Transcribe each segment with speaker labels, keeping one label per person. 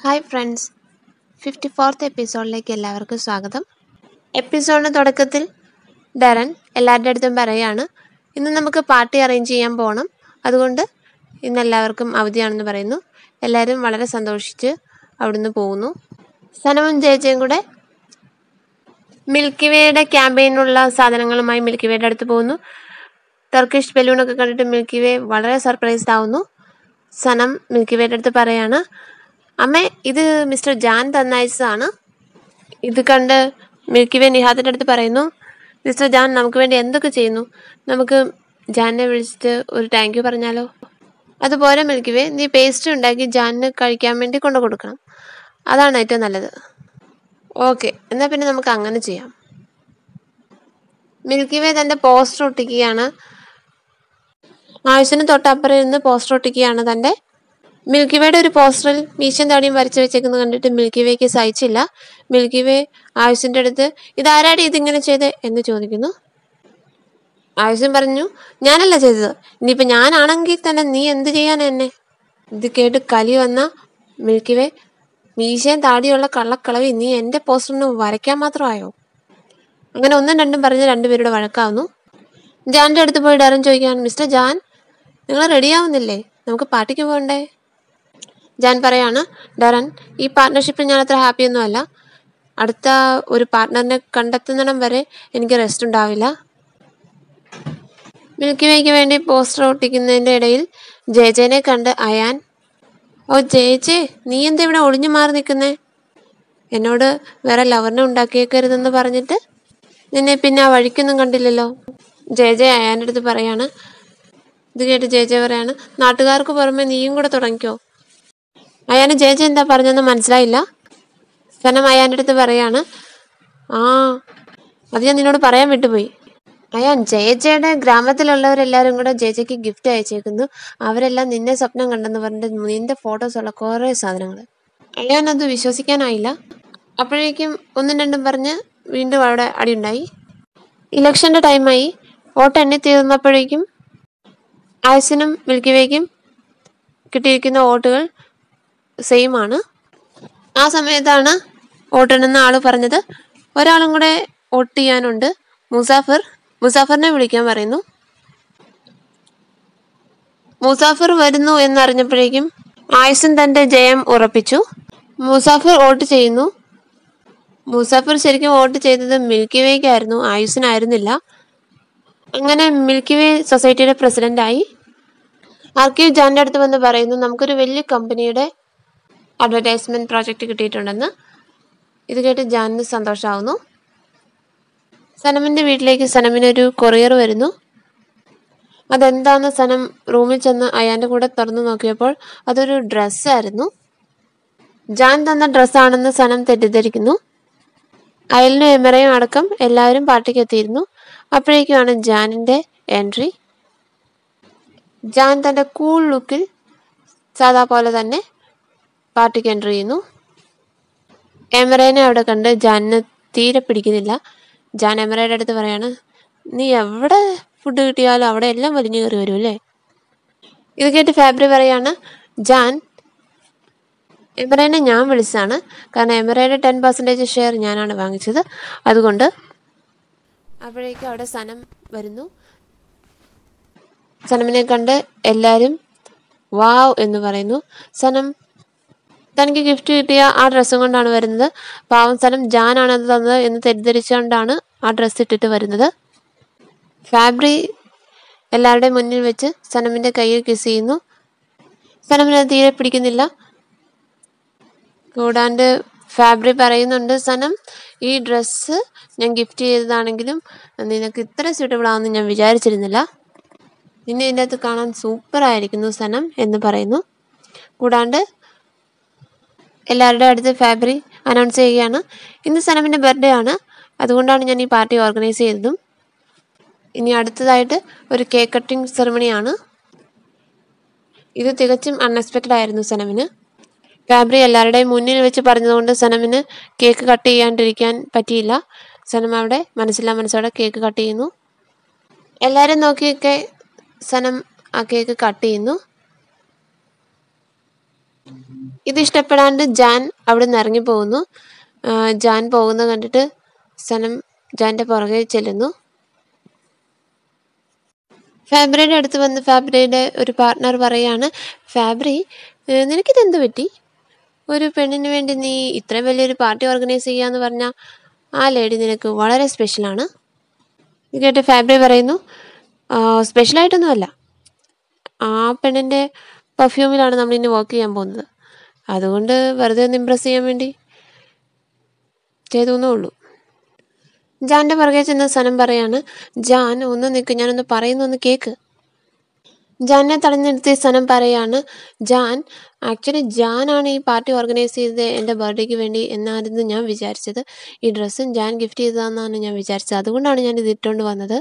Speaker 1: hi friends fifty fourth എപ്പിസോഡിലേക്ക് എല്ലാവർക്കും സ്വാഗതം എപ്പിസോഡിൻ്റെ തുടക്കത്തിൽ ഡരൻ എല്ലാവരുടെ അടുത്തും പറയാണ് ഇന്ന് നമുക്ക് പാർട്ടി അറേഞ്ച് ചെയ്യാൻ പോകണം അതുകൊണ്ട് ഇന്ന് എല്ലാവർക്കും അവധിയാണെന്ന് പറയുന്നു എല്ലാവരും വളരെ സന്തോഷിച്ച് അവിടുന്ന് പോകുന്നു സനവും ജയജയും കൂടെ മിൽക്കി വേയുടെ ക്യാമ്പയിനുള്ള സാധനങ്ങളുമായി മിൽക്കി വേയുടെ അടുത്ത് പോകുന്നു ടർക്കിഷ് ബലൂണൊക്കെ കണ്ടിട്ട് മിൽക്കി വേ വളരെ സർപ്രൈസ്ഡ് ആവുന്നു സനം മിൽക്കി വേയുടെ അടുത്ത് പറയാണ് അമ്മേ ഇത് മിസ്റ്റർ ജാൻ തന്നയച്ചതാണ് ഇത് കണ്ട് മിൽക്കി വേ നിഹാത്തിൻ്റെ അടുത്ത് പറയുന്നു മിസ്റ്റർ ജാൻ നമുക്ക് വേണ്ടി എന്തൊക്കെ ചെയ്യുന്നു നമുക്ക് ജാനെ വിളിച്ചിട്ട് ഒരു താങ്ക് യു പറഞ്ഞാലോ അതുപോലെ മിൽക്കി വേ നീ പേസ്റ്റ് ഉണ്ടാക്കി ജാനിന് കഴിക്കാൻ വേണ്ടി കൊണ്ടു കൊടുക്കണം അതാണ് ഏറ്റവും നല്ലത് ഓക്കെ എന്നാൽ പിന്നെ നമുക്ക് അങ്ങനെ ചെയ്യാം മിൽക്കി വേ തൻ്റെ പോസ്റ്റർ ഒട്ടിക്കുകയാണ് ആവശ്യത്തിന് തൊട്ടപ്പുറം ഇരുന്ന് പോസ്റ്റർ ഒട്ടിക്കുകയാണ് തൻ്റെ മിൽക്കി വേയുടെ ഒരു പോസ്റ്ററിൽ മീശൻ താടിയും വരച്ചു വെച്ചേക്കുന്നത് കണ്ടിട്ട് മിൽക്കി വേക്ക് സഹിച്ചില്ല മിൽക്കി വേ ആയുഷിൻ്റെ അടുത്ത് ഇതാരാടി ഇതിങ്ങനെ ചെയ്ത് എന്ന് ചോദിക്കുന്നു ആയുഷൻ പറഞ്ഞു ഞാനല്ല ചെയ്തത് ഇനിയിപ്പോൾ ഞാനാണെങ്കിൽ തന്നെ നീ എന്ത് ചെയ്യാൻ എന്നെ ഇത് കേട്ട് കലി വന്ന മിൽക്കി വേ മീശയും താടിയുള്ള കള്ളക്കളവി നീ എൻ്റെ പോസ്റ്ററിന് വരയ്ക്കാൻ മാത്രമായോ അങ്ങനെ ഒന്നും രണ്ടും പറഞ്ഞ് രണ്ടുപേരുടെ വഴക്കാവുന്നു ജാൻ്റെ അടുത്ത് പോയി ഡാരൻ ചോദിക്കാൻ മിസ്റ്റർ ജാൻ നിങ്ങൾ റെഡിയാവുന്നില്ലേ നമുക്ക് പാർട്ടിക്ക് പോകണ്ടേ ജാൻ പറയാണ് ഡറൻ ഈ പാർട്ട്ണർഷിപ്പിൽ ഞാൻ അത്ര ഹാപ്പിയൊന്നും അല്ല അടുത്ത ഒരു പാർട്ട്ണറിനെ കണ്ടെത്തുന്നിടം വരെ എനിക്ക് റെസ്റ്റ് ഉണ്ടാവില്ല മിൽക്കി വേക്ക് വേണ്ടി പോസ്റ്റർ ഒട്ടിക്കുന്നതിൻ്റെ ഇടയിൽ ജയജയനെ കണ്ട് അയാൻ ഓ ജയജെ നീ എന്താ ഇവിടെ ഒളിഞ്ഞു മാറി നിൽക്കുന്നേ എന്നോട് വേറെ ലവറിനെ ഉണ്ടാക്കിയേക്കരുതെന്ന് പറഞ്ഞിട്ട് നിന്നെ പിന്നെ ആ വഴിക്കൊന്നും കണ്ടില്ലല്ലോ ജയജയ അയാൻ്റെ അടുത്ത് പറയാണ് ഇത് കേട്ട് ജയജയ പറയാണ് നാട്ടുകാർക്ക് പുറമെ നീയും കൂടെ തുടങ്ങിക്കോ അയാന് ജയജയ എന്താ പറഞ്ഞെന്ന് മനസ്സിലായില്ല സനം അയാൻ്റെ അടുത്ത് പറയാണ് ആ അത് ഞാൻ നിന്നോട് പറയാൻ വിട്ടുപോയി അയാൻ ജയജയുടെ ഗ്രാമത്തിലുള്ളവരെല്ലാവരും കൂടെ ജയജയ്ക്ക് ഗിഫ്റ്റ് അയച്ചേക്കുന്നു അവരെല്ലാം നിന്നെ സ്വപ്നം കണ്ടെന്ന് പറഞ്ഞിട്ട് നിന്റെ ഫോട്ടോസ് ഉള്ള കുറേ സാധനങ്ങൾ അയാൻ അത് വിശ്വസിക്കാനായില്ല അപ്പോഴേക്കും ഒന്നും രണ്ടും പറഞ്ഞ് വീണ്ടും അവിടെ അടിയുണ്ടായി ഇലക്ഷൻ്റെ ടൈമായി വോട്ട് എണ്ണി തീർന്നപ്പോഴേക്കും ആയുസിനും മിൽക്കി വേക്കും കിട്ടിയിരിക്കുന്ന വോട്ടുകൾ സെയിം ആണ് ആ സമയത്താണ് വോട്ടെണ്ണുന്ന ആൾ പറഞ്ഞത് ഒരാളും കൂടെ വോട്ട് ചെയ്യാനുണ്ട് മുസാഫർ മുസാഫറിനെ വിളിക്കാൻ പറയുന്നു മുസാഫർ വരുന്നു എന്നറിഞ്ഞപ്പോഴേക്കും ആയുസൻ തന്റെ ജയം ഉറപ്പിച്ചു മുസാഫർ വോട്ട് ചെയ്യുന്നു മുസാഫർ ശരിക്കും വോട്ട് ചെയ്തത് മിൽക്കി വേക്കായിരുന്നു ആയുസിനായിരുന്നില്ല അങ്ങനെ മിൽക്കി വേ സൊസൈറ്റിയുടെ പ്രസിഡന്റായി ആർക്കീവ് ജാൻ്റെ അടുത്ത് വന്ന് പറയുന്നു നമുക്കൊരു വലിയ കമ്പനിയുടെ അഡ്വർടൈസ്മെന്റ് പ്രോജക്റ്റ് കിട്ടിയിട്ടുണ്ടെന്ന് ഇത് കേട്ട് ജാനിന് സന്തോഷമാവുന്നു സനമിൻ്റെ വീട്ടിലേക്ക് സനമിനൊരു കൊറിയർ വരുന്നു അതെന്താന്ന് സനം റൂമിൽ ചെന്ന് അയാൻ്റെ കൂടെ തുറന്നു നോക്കിയപ്പോൾ അതൊരു ഡ്രസ്സായിരുന്നു ജാൻ തന്ന ഡ്രസ്സാണെന്ന് സനം തെറ്റിദ്ധരിക്കുന്നു അയലിനും എമറയും അടക്കം എല്ലാവരും പാർട്ടിക്ക് എത്തിയിരുന്നു അപ്പോഴേക്കുമാണ് ജാനിൻ്റെ എൻട്രി ജാൻ തൻ്റെ കൂൾ ലുക്കിൽ സാധാ പോലെ തന്നെ പാർട്ടിക്ക് എൻ്റർ ചെയ്യുന്നു എമറേനെ അവിടെ കണ്ട് ജാനിന് തീരെ പിടിക്കുന്നില്ല ജാൻ എമറയുടെ അടുത്ത് പറയാണ് നീ എവിടെ ഫുഡ് കിട്ടിയാലും അവിടെ എല്ലാം വലിഞ്ഞു കയറി വരും അല്ലേ ഇത് കേട്ട് ഫാബ്രി പറയാണ് ജാൻ എമറേനെ ഞാൻ വിളിച്ചതാണ് കാരണം എമറയുടെ ടെൻ പെർസെൻറ്റേജ് ഷെയർ ഞാനാണ് വാങ്ങിച്ചത് അതുകൊണ്ട് അപ്പോഴേക്കും അവിടെ സനം വരുന്നു സനമിനെ കണ്ട് എല്ലാവരും വാവ് എന്ന് പറയുന്നു സനം തനിക്ക് ഗിഫ്റ്റ് കിട്ടിയ ആ ഡ്രസ്സും കൊണ്ടാണ് വരുന്നത് പാവം സനം ജാനാണ് അത് തന്നത് എന്ന് തെറ്റിദ്ധരിച്ചുകൊണ്ടാണ് ആ ഡ്രസ്സ് ഇട്ടിട്ട് വരുന്നത് ഫാബ്രി എല്ലാവരുടെയും മുന്നിൽ വെച്ച് സനമിൻ്റെ കയ്യിൽ കിസ് ചെയ്യുന്നു സനമിനെ തീരെ പിടിക്കുന്നില്ല കൂടാണ്ട് ഫാബ്രി പറയുന്നുണ്ട് സനം ഈ ഡ്രസ്സ് ഞാൻ ഗിഫ്റ്റ് ചെയ്തതാണെങ്കിലും നിനക്ക് ഇത്ര സ്യൂട്ടബിൾ ആവുമെന്ന് ഞാൻ വിചാരിച്ചിരുന്നില്ല നിന്നെ ഇതിൻ്റെ അകത്ത് കാണാൻ സൂപ്പർ ആയിരിക്കുന്നു സനം എന്ന് പറയുന്നു കൂടാണ്ട് എല്ലാവരുടെ അടുത്ത് ഫാബ്രി അനൗൺസ് ചെയ്യുകയാണ് ഇന്ന് സനമിൻ്റെ ബർത്ത്ഡേ ആണ് അതുകൊണ്ടാണ് ഞാൻ ഈ പാർട്ടി ഓർഗനൈസ് ചെയ്തതും ഇനി അടുത്തതായിട്ട് ഒരു കേക്ക് കട്ടിംഗ് സെറിമണിയാണ് ഇത് തികച്ചും അൺഎക്സ്പെക്റ്റഡ് ആയിരുന്നു സനമിന് ഫാബ്രി എല്ലാവരുടെയും മുന്നിൽ വെച്ച് പറഞ്ഞതുകൊണ്ട് സനമിന് കേക്ക് കട്ട് ചെയ്യാണ്ടിരിക്കാൻ പറ്റിയില്ല സനം അവിടെ മനസ്സില്ലാ മനസ്സോടെ കേക്ക് കട്ട് ചെയ്യുന്നു എല്ലാവരും നോക്കിയൊക്കെ സനം ആ കേക്ക് കട്ട് ചെയ്യുന്നു ഇത് ഇഷ്ടപ്പെടാണ്ട് ജാൻ അവിടെ നിന്ന് ഇറങ്ങി പോകുന്നു ആ, ജാൻ പോകുന്നത് കണ്ടിട്ട് സനം ജാൻ്റെ പുറകെ ചെല്ലുന്നു ഫാബ്രിയുടെ അടുത്ത് വന്ന് ഫാബ്രിയുടെ ഒരു പാർട്ട്ണർ പറയാണ് ഫാബ്രി ഏഹ് നിനക്കിതെന്ത് പറ്റി ഒരു പെണ്ണിന് വേണ്ടി നീ ഇത്രയും വലിയൊരു പാർട്ടി ഓർഗനൈസ് ചെയ്യാന്ന് പറഞ്ഞാൽ ആ ലേഡി നിനക്ക് വളരെ സ്പെഷ്യലാണ് ഇത് കേട്ട് ഫാബ്രി പറയുന്നു സ്പെഷ്യലായിട്ടൊന്നുമല്ല ആ പെണ്ണിൻ്റെ പെർഫ്യൂമിലാണ് നമ്മൾ ഇനി വർക്ക് ചെയ്യാൻ പോകുന്നത് അതുകൊണ്ട് വെറുതെ ഒന്ന് ഇമ്പ്രസ് ചെയ്യാൻ വേണ്ടി ചെയ്തു എന്നേ ഉള്ളൂ ജാൻ്റെ പുറകെ ചെന്ന് സനം പറയാണ് ജാൻ ഒന്ന് നിൽക്ക് ഞാനൊന്ന് പറയുന്നു ഒന്ന് കേക്ക് ജാനെ തടഞ്ഞു നിർത്തി സനം പറയാണ് ജാൻ ആക്ച്വലി ജാനാണ് ഈ പാർട്ടി ഓർഗനൈസ് ചെയ്തത് എൻ്റെ ബർത്ത്ഡേക്ക് വേണ്ടി എന്നായിരുന്നു ഞാൻ വിചാരിച്ചത് ഈ ഡ്രസ്സും ജാൻ ഗിഫ്റ്റ് ചെയ്തതാണെന്നാണ് ഞാൻ വിചാരിച്ചത് അതുകൊണ്ടാണ് ഞാൻ ഇത് ഇട്ടുകൊണ്ട് വന്നത്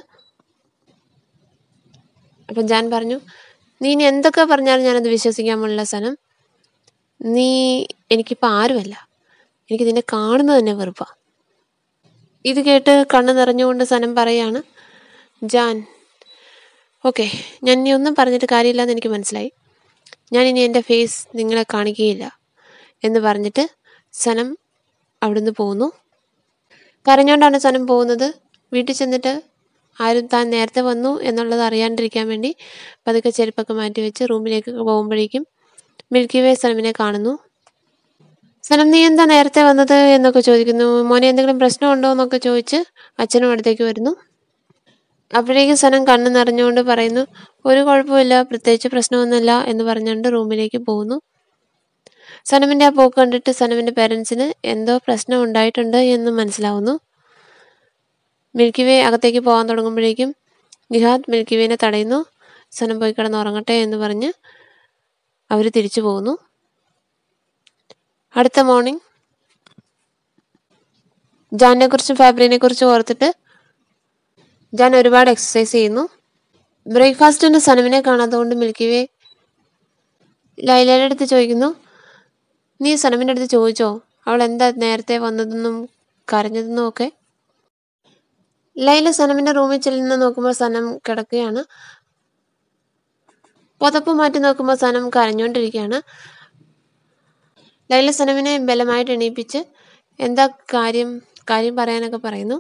Speaker 1: അപ്പം ജാൻ പറഞ്ഞു നീ ഇനി എന്തൊക്കെ പറഞ്ഞാലും ഞാനത് വിശ്വസിക്കാൻ പോലുള്ള സനം നീ എനിക്കിപ്പോൾ ആരുമല്ല എനിക്ക് നിന്നെ കാണുന്നത് തന്നെ വെറുപ്പാണ് ഇത് കേട്ട് കണ്ണു നിറഞ്ഞുകൊണ്ട് സനം പറയാണ് ജാൻ ഓക്കെ ഞാൻ ഇനി ഒന്നും പറഞ്ഞിട്ട് കാര്യമില്ലെന്ന് എനിക്ക് മനസ്സിലായി ഞാൻ ഇനി എൻ്റെ ഫേസ് നിങ്ങളെ കാണിക്കുകയില്ല എന്ന് പറഞ്ഞിട്ട് സനം അവിടുന്ന് പോകുന്നു കരഞ്ഞുകൊണ്ടാണ് സനം പോകുന്നത് വീട്ടിൽ ചെന്നിട്ട് ആരും താൻ നേരത്തെ വന്നു എന്നുള്ളത് അറിയാണ്ടിരിക്കാൻ വേണ്ടി പതുക്കെ ചെരുപ്പൊക്കെ മാറ്റി വെച്ച് റൂമിലേക്ക് പോകുമ്പോഴേക്കും മിൽക്കി വേ സനമിനെ കാണുന്നു സനം നീ എന്താ നേരത്തെ വന്നത് എന്നൊക്കെ ചോദിക്കുന്നു മോനെ എന്തെങ്കിലും പ്രശ്നമുണ്ടോ എന്നൊക്കെ ചോദിച്ച് അച്ഛനും അടുത്തേക്ക് വരുന്നു അപ്പോഴേക്കും സനം കണ്ണു നിറഞ്ഞുകൊണ്ട് പറയുന്നു ഒരു കുഴപ്പമില്ല പ്രത്യേകിച്ച് പ്രശ്നമൊന്നുമില്ല എന്ന് പറഞ്ഞുകൊണ്ട് റൂമിലേക്ക് പോകുന്നു സനമിൻ്റെ ആ പോക്ക് കണ്ടിട്ട് സനമിൻ്റെ പേരൻസിന് എന്തോ പ്രശ്നം ഉണ്ടായിട്ടുണ്ട് എന്ന് മനസ്സിലാവുന്നു മിൽക്കി വേ അകത്തേക്ക് പോകാൻ തുടങ്ങുമ്പോഴേക്കും നിഹാദ് മിൽക്കി വേനെ തടയുന്നു സനം പോയി കിടന്ന് ഉറങ്ങട്ടെ എന്ന് പറഞ്ഞ് അവർ തിരിച്ചു പോകുന്നു അടുത്ത മോർണിംഗ് ജാനെ കുറിച്ചും ഫാബ്രിനെ കുറിച്ചും ഓർത്തിട്ട് ജാൻ ഒരുപാട് എക്സസൈസ് ചെയ്യുന്നു ബ്രേക്ക്ഫാസ്റ്റിന് സനമിനെ കാണാത്തതുകൊണ്ട് മിൽക്കി വേ ലൈലയുടെ അടുത്ത് ചോദിക്കുന്നു നീ സനമിൻ്റെ അടുത്ത് ചോദിച്ചോ അവൾ എന്താ നേരത്തെ വന്നതെന്നും കരഞ്ഞതെന്നും ഒക്കെ ലൈല സനമിൻ്റെ റൂമിൽ ചെല്ലുന്ന നോക്കുമ്പോൾ സനം കിടക്കുകയാണ് പുതപ്പ് മാറ്റി നോക്കുമ്പോൾ സനം കരഞ്ഞുകൊണ്ടിരിക്കുകയാണ് ലൈല സനമിനെ ബലമായിട്ട് എണീപ്പിച്ച് എന്താ കാര്യം കാര്യം പറയാനൊക്കെ പറയുന്നു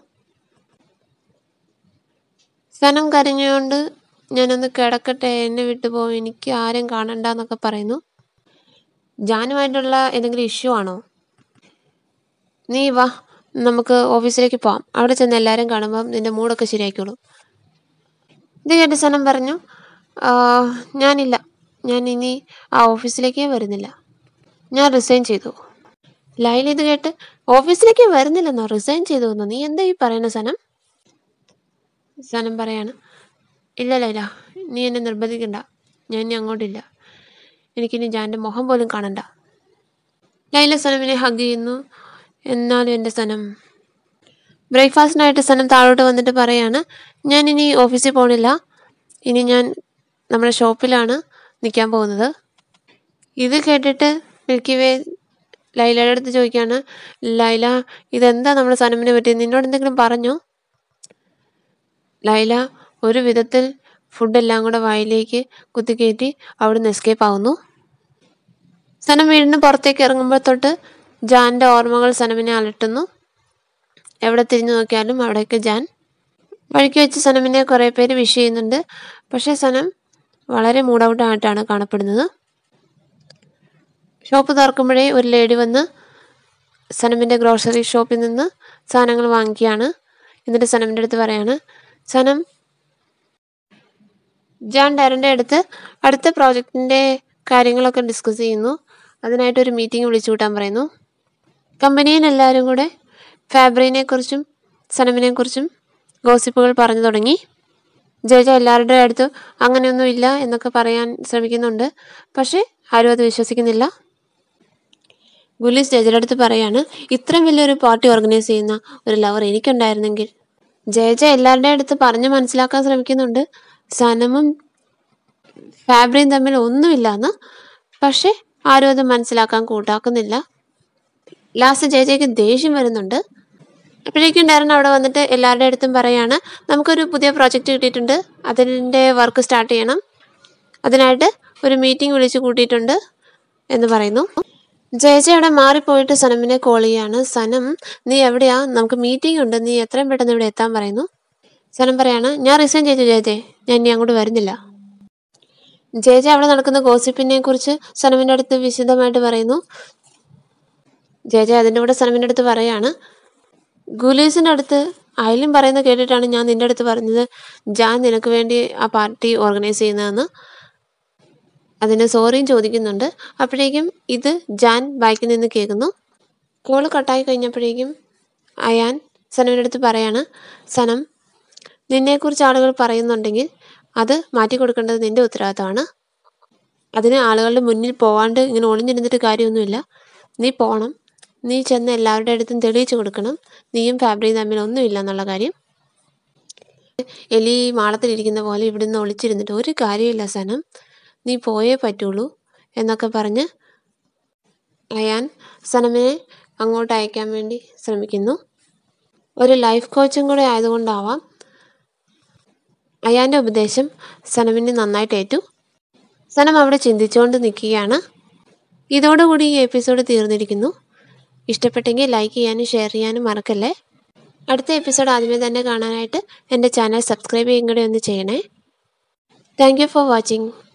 Speaker 1: സനം കരഞ്ഞുകൊണ്ട് ഞാനൊന്ന് കിടക്കട്ടെ എന്നെ വിട്ടുപോകും എനിക്ക് ആരും കാണണ്ട എന്നൊക്കെ പറയുന്നു ജാനുമായിട്ടുള്ള എന്തെങ്കിലും ഇഷ്യൂ ആണോ നീ വാ നമുക്ക് ഓഫീസിലേക്ക് പോവാം അവിടെ ചെന്ന് എല്ലാവരും കാണുമ്പം നിന്റെ മൂഡൊക്കെ ശരിയായിക്കോളും ഇത് കേട്ട് സനം പറഞ്ഞു "ആ, ഞാനില്ല ഞാൻ ഇനി ആ ഓഫീസിലേക്കേ വരുന്നില്ല ഞാൻ റിസൈൻ ചെയ്തു ലൈല ഇത് കേട്ട് ഓഫീസിലേക്ക് വരുന്നില്ലെന്നോ റിസൈൻ ചെയ്തു എന്നോ നീ എന്താ ഈ പറയുന്ന സനം സനം പറയാണ് ഇല്ല ലൈല നീ എന്നെ നിർബന്ധിക്കണ്ട ഞാൻ ഇനി അങ്ങോട്ടില്ല എനിക്കിനി ജാൻ്റെ മുഖം പോലും കാണണ്ട ലൈല സനമിനെ ഹഗ് ചെയ്യുന്നു എന്നാലും എൻ്റെ സനം ബ്രേക്ക്ഫാസ്റ്റിനായിട്ട് സനം താഴോട്ട് വന്നിട്ട് പറയാണ് ഞാൻ ഇനി ഓഫീസിൽ പോകണില്ല ഇനി ഞാൻ നമ്മുടെ ഷോപ്പിലാണ് നിൽക്കാൻ പോകുന്നത് ഇത് കേട്ടിട്ട് മിൽക്കി വേ ലൈലയുടെ അടുത്ത് ചോദിക്കുകയാണ് ലൈല ഇതെന്താ നമ്മുടെ സനമിനെ പറ്റി നിന്നോട് എന്തെങ്കിലും പറഞ്ഞോ ലൈല ഒരു വിധത്തിൽ ഫുഡെല്ലാം കൂടെ വായിലേക്ക് കുത്തിക്കയറ്റി അവിടുന്ന് എസ്കേപ്പ് ആവുന്നു സനം വീടിന് പുറത്തേക്ക് ഇറങ്ങുമ്പോൾ തൊട്ട് ജാൻ്റെ ഓർമ്മകൾ സനമിനെ അലട്ടുന്നു എവിടെ തിരിഞ്ഞു നോക്കിയാലും അവിടേക്ക് ജാൻ വഴിക്ക് വെച്ച് സനമിനെ കുറേ പേര് വിഷ് ചെയ്യുന്നുണ്ട് പക്ഷേ സനം വളരെ മൂഡ് ഔട്ട് ആയിട്ടാണ് കാണപ്പെടുന്നത് ഷോപ്പ് തുറക്കുമ്പോഴേ ഒരു ലേഡി വന്ന് സനമിൻ്റെ ഗ്രോസറി ഷോപ്പിൽ നിന്ന് സാധനങ്ങൾ വാങ്ങിക്കുകയാണ് എന്നിട്ട് സനമിൻ്റെ അടുത്ത് പറയാണ് സനം ജാൻ ഡയറിൻ്റെ അടുത്ത് അടുത്ത പ്രോജക്റ്റിൻ്റെ കാര്യങ്ങളൊക്കെ ഡിസ്കസ് ചെയ്യുന്നു അതിനായിട്ട് ഒരു മീറ്റിംഗ് വിളിച്ചു കൂട്ടാൻ പറയുന്നു കമ്പനിയിൽ എല്ലാവരും കൂടെ ഫാബ്രിനെ കുറിച്ചും സനമിനെ കുറിച്ചും ഗോസിപ്പുകൾ പറഞ്ഞു തുടങ്ങി ജയജ എല്ലാവരുടെ അടുത്ത് അങ്ങനെയൊന്നും ഇല്ല എന്നൊക്കെ പറയാൻ ശ്രമിക്കുന്നുണ്ട് പക്ഷേ ആരും അത് വിശ്വസിക്കുന്നില്ല ഗുലീസ് ജയജയുടെ അടുത്ത് പറയാണ് ഇത്രയും വലിയൊരു പാർട്ടി ഓർഗനൈസ് ചെയ്യുന്ന ഒരു ലവർ എനിക്കുണ്ടായിരുന്നെങ്കിൽ ജയജ എല്ലാവരുടെ അടുത്ത് പറഞ്ഞ് മനസ്സിലാക്കാൻ ശ്രമിക്കുന്നുണ്ട് സനമും ഫാബ്രിയും തമ്മിൽ ഒന്നുമില്ലാന്ന് പക്ഷേ ആരും അത് മനസ്സിലാക്കാൻ കൂട്ടാക്കുന്നില്ല ലാസ്റ്റ് ജയജയ്ക്ക് ദേഷ്യം വരുന്നുണ്ട് അപ്പോഴേക്കും ഡയറൻ അവിടെ വന്നിട്ട് എല്ലാവരുടെ അടുത്തും പറയാണ് നമുക്കൊരു പുതിയ പ്രോജക്റ്റ് കിട്ടിയിട്ടുണ്ട് അതിൻ്റെ വർക്ക് സ്റ്റാർട്ട് ചെയ്യണം അതിനായിട്ട് ഒരു മീറ്റിംഗ് വിളിച്ച് കൂട്ടിയിട്ടുണ്ട് എന്ന് പറയുന്നു ജയജ അവിടെ മാറിപ്പോയിട്ട് സനമിനെ കോൾ ചെയ്യാണ് സനം നീ എവിടെയാ നമുക്ക് മീറ്റിംഗ് ഉണ്ട് നീ എത്രയും പെട്ടെന്ന് ഇവിടെ എത്താൻ പറയുന്നു സനം പറയാണ് ഞാൻ റിസൈൻ ചെയ്തു ജയജെ ഞാൻ ഇനി അങ്ങോട്ട് വരുന്നില്ല ജയജ അവിടെ നടക്കുന്ന ഗോസിപ്പിനെ കുറിച്ച് സനമിൻ്റെ അടുത്ത് വിശദമായിട്ട് പറയുന്നു ജയജ അതിൻ്റെ കൂടെ സനമിൻ്റെ അടുത്ത് പറയാണ് ഗുലീസിൻ്റെ അടുത്ത് അയലും പറയുന്നത് കേട്ടിട്ടാണ് ഞാൻ നിൻ്റെ അടുത്ത് പറഞ്ഞത് ജാൻ നിനക്ക് വേണ്ടി ആ പാർട്ടി ഓർഗനൈസ് ചെയ്യുന്നതെന്ന് അതിന് സോറിയും ചോദിക്കുന്നുണ്ട് അപ്പോഴേക്കും ഇത് ജാൻ ബാക്കിൽ നിന്ന് കേൾക്കുന്നു കോള് കട്ടായി കഴിഞ്ഞപ്പോഴേക്കും അയാൻ സനമിൻ്റെ അടുത്ത് പറയാണ് സനം നിന്നെക്കുറിച്ച് ആളുകൾ പറയുന്നുണ്ടെങ്കിൽ അത് മാറ്റി കൊടുക്കേണ്ടത് നിന്റെ ഉത്തരവാദിത്തമാണ് അതിന് ആളുകളുടെ മുന്നിൽ പോവാണ്ട് ഇങ്ങനെ ഒളിഞ്ഞിരുന്നിട്ട് കാര്യമൊന്നുമില്ല നീ പോണം നീ ചെന്ന് എല്ലാവരുടെ അടുത്തും തെളിയിച്ചു കൊടുക്കണം നീയും ഫാബ്രിയും തമ്മിൽ ഒന്നുമില്ല എന്നുള്ള കാര്യം എലി മാളത്തിലിരിക്കുന്ന പോലെ ഇവിടുന്ന് ഒളിച്ചിരുന്നിട്ട് ഒരു കാര്യമില്ല സനം നീ പോയേ പറ്റുള്ളൂ എന്നൊക്കെ പറഞ്ഞ് അയാൻ സനമിനെ അങ്ങോട്ട് അയക്കാൻ വേണ്ടി ശ്രമിക്കുന്നു ഒരു ലൈഫ് കോച്ചും കൂടെ ആയതുകൊണ്ടാവാം അയാൻ്റെ ഉപദേശം സനമിന് നന്നായിട്ട് ഏറ്റു സനം അവിടെ ചിന്തിച്ചുകൊണ്ട് നിൽക്കുകയാണ് ഇതോടുകൂടി ഈ എപ്പിസോഡ് തീർന്നിരിക്കുന്നു ഇഷ്ടപ്പെട്ടെങ്കിൽ ലൈക്ക് ചെയ്യാനും ഷെയർ ചെയ്യാനും മറക്കല്ലേ അടുത്ത എപ്പിസോഡ് ആദ്യമേ തന്നെ കാണാനായിട്ട് എൻ്റെ ചാനൽ സബ്സ്ക്രൈബ് ചെയ്യും കൂടെ ഒന്ന് ചെയ്യണേ താങ്ക് യു ഫോർ വാച്ചിങ്